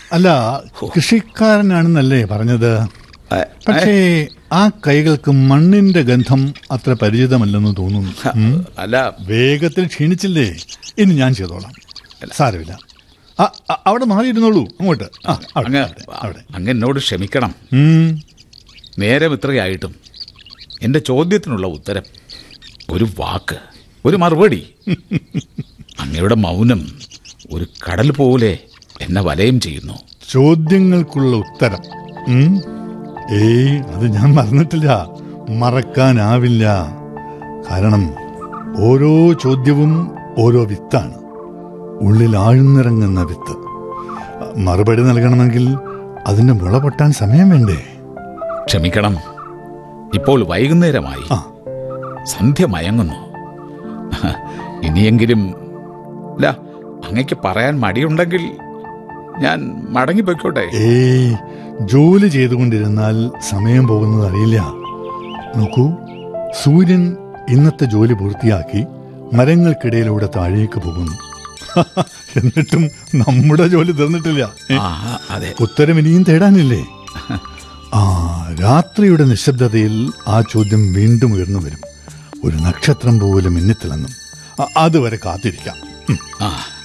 അല്ല കൃഷിക്കാരനാണെന്നല്ലേ പറഞ്ഞത് ഏ, പക്ഷേ ആ കൈകൾക്ക് മണ്ണിന്റെ ഗന്ധം അത്ര പരിചിതമല്ലെന്ന് തോന്നുന്നു ഉം. അല്ല വേഗത്തിൽ ക്ഷീണിച്ചില്ലേ ഇനി ഞാൻ ചെയ്തോളാം സാരമില്ല ആ, ആ, അവിടെ മാറിയിരുന്നോളൂ അങ്ങോട്ട് ആ, അവിടെ, അങ്ങ് അവിടെ, അവിടെ അങ്ങ് എന്നോട് ക്ഷമിക്കണം ഉം. നേരം ഇത്രയായിട്ടും എന്റെ ചോദ്യത്തിനുള്ള ഉത്തരം ഒരു വാക്ക് ഒരു മറുപടി അങ്ങയുടെ മൗനം ഒരു കടൽ പോലെ എന്നെ വലയം ചെയ്യുന്നു ചോദ്യങ്ങൾക്കുള്ള ഉത്തരം ഉം? ഏയ് അത് ഞാൻ മറന്നിട്ടില്ല മറക്കാനാവില്ല കാരണം ഓരോ ചോദ്യവും ഓരോ വിത്താണ് ഉള്ളിൽ ആഴ്ന്നിറങ്ങുന്ന വിത്ത് മറുപടി നൽകണമെങ്കിൽ അതിന്റെ മുള പൊട്ടാൻ സമയം വേണ്ടേ ക്ഷമിക്കണം ഇപ്പോൾ വൈകുന്നേരമായി ആ സന്ധ്യ മയങ്ങുന്നു ഇനിയെങ്കിലും അല്ല അങ്ങയ്ക്ക് പറയാൻ മടിയുണ്ടെങ്കിൽ ഞാൻ മടങ്ങിപ്പോയിക്കോട്ടെ ഏയ് ജോലി ചെയ്തുകൊണ്ടിരുന്നാൽ സമയം പോകുന്നത് അറിയില്ല നോക്കൂ സൂര്യൻ ഇന്നത്തെ ജോലി പൂർത്തിയാക്കി മരങ്ങൾക്കിടയിലൂടെ താഴേക്ക് പോകുന്നു എന്നിട്ടും നമ്മുടെ ജോലി തീർന്നിട്ടില്ല ഏ? ആ അതെ ഉത്തരം ഇനിയും തേടാനില്ലേ ആ രാത്രിയുടെ നിശബ്ദതയിൽ ആ ചോദ്യം വീണ്ടും ഉയർന്നു വരും ഒരു നക്ഷത്രം പോലും മിന്നിത്തിളങ്ങും അ- അതുവരെ കാത്തിരിക്കാം ഉം. ആ